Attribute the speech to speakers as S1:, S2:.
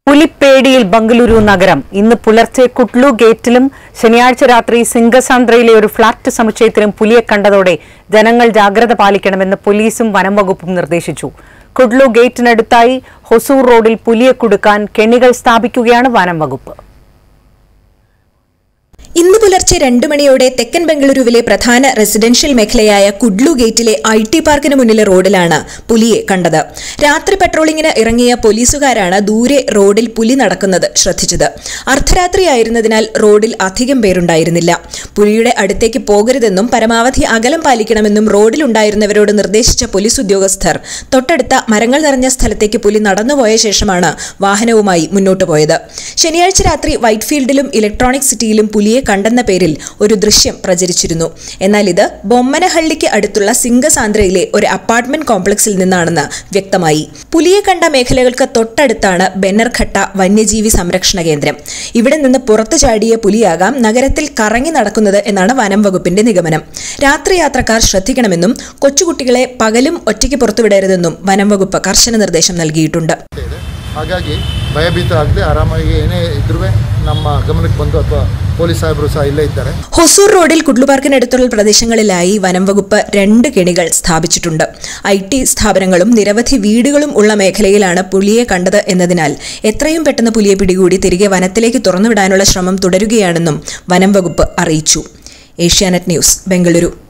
S1: പുലിപ്പേടിയിൽ ബംഗളൂരു നഗരം ഇന്ന് പുലർച്ചെ കുട്ലു ഗേറ്റിലും ശനിയാഴ്ച രാത്രി സിംഗസാന്ദ്രയിലെ ഒരു ഫ്ളാറ്റ് സമുച്ചയത്തിലും പുലിയെ കണ്ടതോടെ ജനങ്ങൾ ജാഗ്രത പാലിക്കണമെന്ന് പോലീസും വനം വകുപ്പും നിർദ്ദേശിച്ചു കുഡ്ലു ഗേറ്റിനടുത്തായി ഹൊസൂർ റോഡിൽ പുലിയെ കുടുക്കാൻ കെണികൾ സ്ഥാപിക്കുകയാണ് വനം വകുപ്പ്
S2: ഇന്ന് പുലർച്ചെ രണ്ട് മണിയോടെ തെക്കൻ ബംഗളൂരുവിലെ പ്രധാന റെസിഡൻഷ്യൽ മേഖലയായ കുഡ്ലു ഗേറ്റിലെ ഐ ടി പാർക്കിന് മുന്നിലെ റോഡിലാണ് പുലിയെ കണ്ടത് രാത്രി പട്രോളിങ്ങിന് ഇറങ്ങിയ പോലീസുകാരാണ് ദൂരെ റോഡിൽ പുലി നടക്കുന്നത് ശ്രദ്ധിച്ചത് അർദ്ധരാത്രിയായിരുന്നതിനാൽ റോഡിൽ അധികം പേരുണ്ടായിരുന്നില്ല പുലിയുടെ അടുത്തേക്ക് പോകരുതെന്നും പരമാവധി അകലം പാലിക്കണമെന്നും റോഡിലുണ്ടായിരുന്നവരോട് നിർദ്ദേശിച്ച പോലീസ് ഉദ്യോഗസ്ഥർ തൊട്ടടുത്ത മരങ്ങൾ നിറഞ്ഞ സ്ഥലത്തേക്ക് പുലി നടന്നുപോയ ശേഷമാണ് വാഹനവുമായി മുന്നോട്ട് പോയത് ശനിയാഴ്ച രാത്രി വൈറ്റ്ഫീൽഡിലും ഇലക്ട്രോണിക് സിറ്റിയിലും പുലിയെ കണ്ടെന്ന പേരിൽ ഒരു ദൃശ്യം പ്രചരിച്ചിരുന്നു എന്നാൽ ഇത് ബൊമ്മനഹള്ളിക്ക് അടുത്തുള്ള സിംഗസാന്ദ്രയിലെ ഒരു അപ്പാർട്ട്മെന്റ് കോംപ്ലക്സിൽ നിന്നാണെന്ന് വ്യക്തമായി പുലിയെ കണ്ട മേഖലകൾക്ക് തൊട്ടടുത്താണ് ബെന്നർഘട്ട വന്യജീവി സംരക്ഷണ കേന്ദ്രം ഇവിടെ നിന്ന് പുറത്തു ചാടിയ പുലിയാകാം നഗരത്തിൽ കറങ്ങി നടക്കുന്നത് എന്നാണ് വനം വകുപ്പിന്റെ നിഗമനം രാത്രി യാത്രക്കാർ ശ്രദ്ധിക്കണമെന്നും കൊച്ചുകുട്ടികളെ പകലും ഒറ്റയ്ക്ക് പുറത്തുവിടരുതെന്നും വനം വകുപ്പ് കർശന നിർദ്ദേശം നൽകിയിട്ടുണ്ട്
S3: ಇದೆ ಹಾಗಾಗಿ ಭಯಭೀತ ಆಗದೆ ಆರಾಮಾಗಿ ಏನೇ ಇದ್ರೂ ನಮ್ಮ ಗಮನಕ್ಕೆ ಬಂದು ಅಥವಾ ಪೊಲೀಸ್ ಸಾಹೇಬರು ಸಹ ಇಲ್ಲೇ ಇದ್ದಾರೆ
S2: ഹൊസൂർ റോഡിൽ കുഡ്ലുപാർക്കിനടുത്തുള്ള പ്രദേശങ്ങളിലായി വനം വകുപ്പ് രണ്ട് കെണികൾ സ്ഥാപിച്ചിട്ടുണ്ട് ഐ ടി സ്ഥാപനങ്ങളും നിരവധി വീടുകളും ഉള്ള മേഖലയിലാണ് പുലിയെ കണ്ടത് എന്നതിനാൽ എത്രയും പെട്ടെന്ന് പുലിയെ പിടികൂടി തിരികെ വനത്തിലേക്ക് തുറന്നുവിടാനുള്ള ശ്രമം തുടരുകയാണെന്നും വനം വകുപ്പ് അറിയിച്ചു ഏഷ്യാനെറ്റ് ന്യൂസ് ബംഗളൂരു